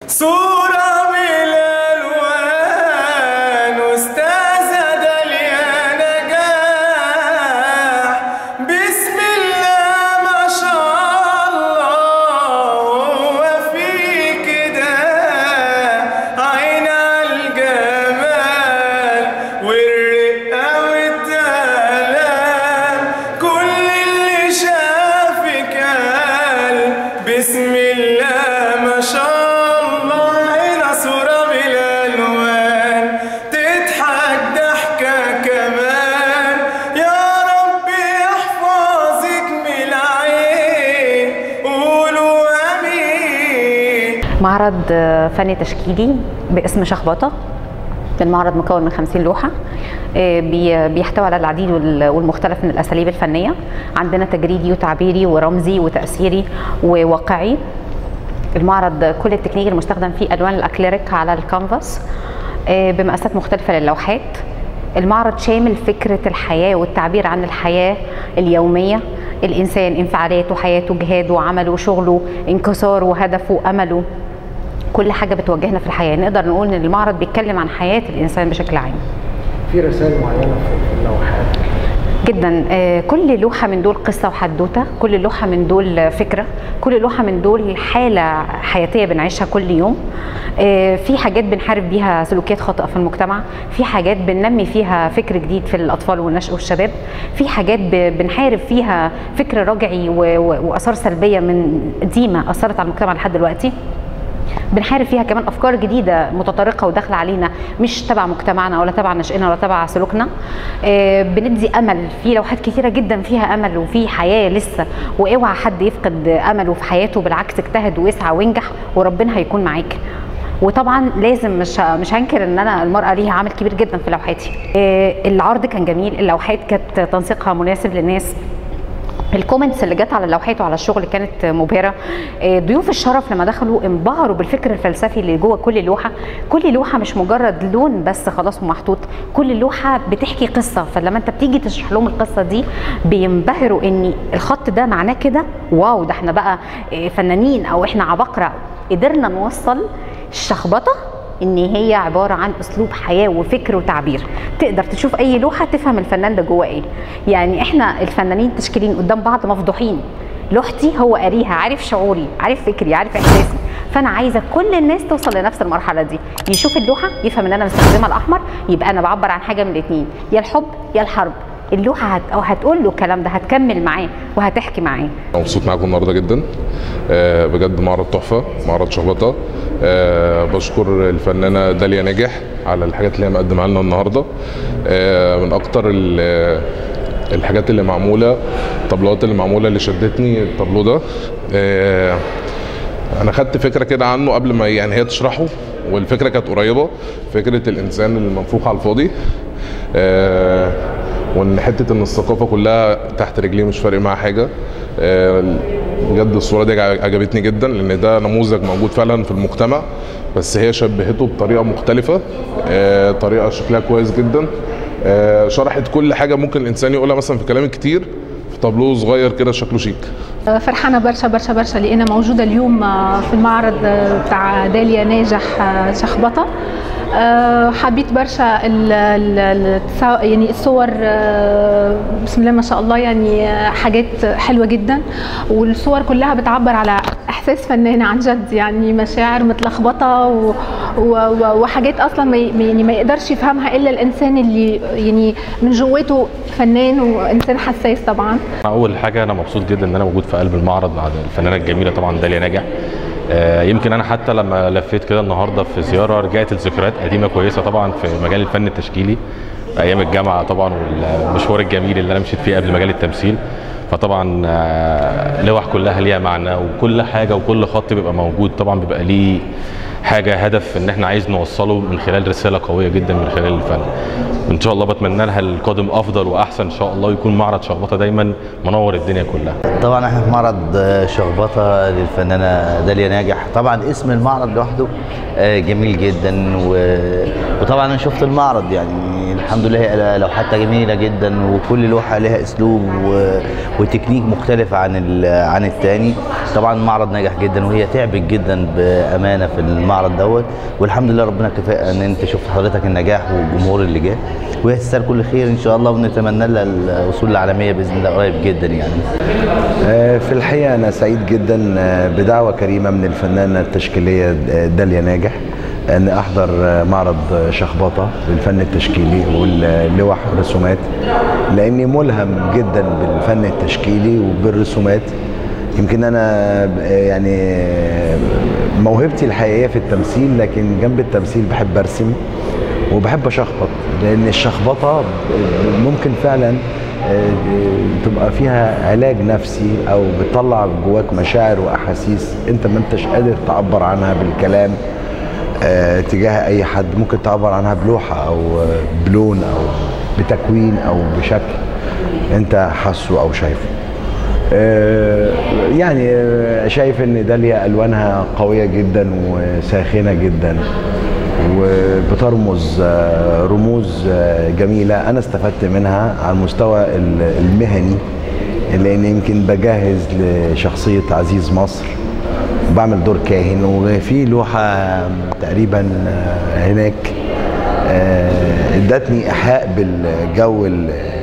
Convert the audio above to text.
صورة بالألوان أستاذة داليا نجاح بسم الله ما شاء الله وفيك ده عين الجمال والرقة والدلال كل اللي شافك قال بسم الله ما شاء الله عين صورة بالألوان تضحك ضحكة كمان يا رب يحفظك من العين قولوا آمين معرض آه، فني تشكيلي باسم شخبطة المعرض مكون من 50 لوحة آه، بي- بيحتوي على العديد وال- والمختلف من الأساليب الفنية عندنا تجريدي وتعبيري ورمزي وتأثيري وواقعي المعرض كل التكنيك المستخدم فيه ألوان الأكليريك على الكانفاس آه، بمقاسات مختلفة للوحات المعرض شامل فكرة الحياة والتعبير عن الحياة اليومية الإنسان انفعالاته حياته جهاده عمله شغله انكساره هدفه أمله كل حاجة بتواجهنا في الحياة نقدر نقول إن المعرض بيتكلم عن حياة الإنسان بشكل عام في رسائل معينه في في اللوحات جدا آه، كل لوحة من دول قصة وحدوتة كل لوحة من دول فكرة كل لوحة من دول حالة حياتية بنعيشها كل يوم آه، في حاجات بنحارب بيها سلوكيات خاطئة في المجتمع في حاجات بننمي فيها فكر جديد في الأطفال والنشء والشباب في حاجات ب- بنحارب فيها فكر رجعي و- و- وآثار سلبية من قديمة أثرت على المجتمع لحد دلوقتي بنحارب فيها كمان افكار جديده متطرقه وداخله علينا مش تبع مجتمعنا ولا تبع نشأنا ولا تبع سلوكنا آه، بندي امل في لوحات كثيره جدا فيها امل وفي حياه لسه واوعى حد يفقد امله في حياته بالعكس اجتهد واسعى وانجح وربنا هيكون معاك وطبعا لازم مش مش هنكر ان انا المراه ليها عامل كبير جدا في لوحاتي آه، العرض كان جميل اللوحات كانت تنسيقها مناسب للناس الكومنتس اللي جت على اللوحات وعلى الشغل كانت مبهره آه، ضيوف الشرف لما دخلوا انبهروا بالفكر الفلسفي اللي جوه كل لوحه كل لوحه مش مجرد لون بس خلاص ومحطوط كل لوحه بتحكي قصه فلما انت بتيجي تشرح لهم القصه دي بينبهروا ان الخط ده معناه كده واو ده احنا بقى آه، فنانين او احنا عباقره قدرنا نوصل الشخبطه ان هي عباره عن اسلوب حياه وفكر وتعبير تقدر تشوف اي لوحه تفهم الفنان ده جوه ايه يعني احنا الفنانين التشكيليين قدام بعض مفضوحين لوحتي هو قاريها عارف شعوري عارف فكري عارف احساسي فانا عايزه كل الناس توصل لنفس المرحله دي يشوف اللوحه يفهم ان انا مستخدمه الاحمر يبقى انا بعبر عن حاجه من الاثنين يا الحب يا الحرب اللوحه هت... أو هتقول له الكلام ده هتكمل معاه وهتحكي معاه مبسوط معاكم النهارده جدا آه، بجد معرض تحفه معرض شخبطه آه، بشكر الفنانه داليا ناجح على الحاجات اللي هي مقدمها لنا النهارده آه، من اكتر ال- الحاجات اللي معموله الطبلات اللي معموله اللي شدتني الطابلو ده آه، انا خدت فكره كده عنه قبل ما يعني هي تشرحه والفكره كانت قريبه فكره الانسان المنفوخ على الفاضي آه، وان حته ان الثقافه كلها تحت رجليه مش فارق معاها حاجه آه، بجد الصوره دي عجبتني جدا لان ده نموذج موجود فعلا في المجتمع بس هي شبهته بطريقه مختلفه آه، طريقه شكلها كويس جدا آه، شرحت كل حاجه ممكن الانسان يقولها مثلا في كلام الكتير في طابلوه صغير كده شكله شيك فرحانة برشا برشا برشا اللي أنا موجودة اليوم في المعرض بتاع داليا ناجح شخبطة آه، حبيت برشا ال- ال- التصا- يعني الصور آه، بسم الله ما شاء الله يعني آه، حاجات حلوة جدا والصور كلها بتعبر على احساس فنان عن جد يعني مشاعر متلخبطه و... و... و... وحاجات اصلا ما ي- يعني ما يقدرش يفهمها الا الانسان اللي يعني من جواته فنان وانسان حساس طبعا اول حاجه انا مبسوط جدا ان انا موجود في قلب المعرض مع الفنانه الجميله طبعا داليا ناجح آه، يمكن انا حتى لما لفيت كده النهارده في زياره رجعت لذكريات قديمه كويسه طبعا في مجال الفن التشكيلي ايام الجامعه طبعا والمشوار الجميل اللي انا مشيت فيه قبل مجال التمثيل فطبعا آه، لوح كلها ليها معنى وكل حاجه وكل خط بيبقى موجود طبعا بيبقى ليه حاجه هدف ان احنا عايز نوصله من خلال رساله قويه جدا من خلال الفن ان شاء الله بتمنى لها القادم افضل واحسن ان شاء الله يكون معرض شخبطه دايما منور الدنيا كلها طبعا احنا في معرض شخبطه للفنانه داليا ناجح طبعا اسم المعرض لوحده آه، جميل جدا و... وطبعا انا شفت المعرض يعني الحمد لله لوحاتها جميله جدا وكل لوحه لها اسلوب و... وتكنيك مختلف عن ال... عن التاني طبعا المعرض نجح جدا وهي تعبت جدا بامانه في المعرض دوت والحمد لله ربنا كفاء ان انت شفت حضرتك النجاح والجمهور اللي جه وهي تستاهل كل خير ان شاء الله ونتمنى لها الوصول للعالميه باذن الله قريب جدا يعني آه، في الحقيقة أنا سعيد جدا آه، بدعوة كريمة من الفنانة التشكيلية آه، داليا ناجح أن أحضر آه، معرض آه، شخبطة للفن التشكيلي واللوح والرسومات لأني ملهم جدا بالفن التشكيلي وبالرسومات يمكن أنا آه، يعني آه، موهبتي الحقيقية في التمثيل لكن جنب التمثيل بحب أرسم وبحب اشخبط لان الشخبطه ممكن فعلا آه، تبقى فيها علاج نفسي او بتطلع جواك مشاعر واحاسيس انت ما انتش قادر تعبر عنها بالكلام آه، تجاه اي حد ممكن تعبر عنها بلوحه او آه، بلون او بتكوين او بشكل انت حاسه او شايفه آه، يعني آه، شايف ان داليا الوانها قويه جدا وساخنه جدا وبترمز آه، رموز آه، جميله انا استفدت منها على المستوى ال- المهني لان يمكن بجهز لشخصيه عزيز مصر بعمل دور كاهن وفي لوحه تقريبا آه، هناك آه، ادتني ايحاء بالجو ال-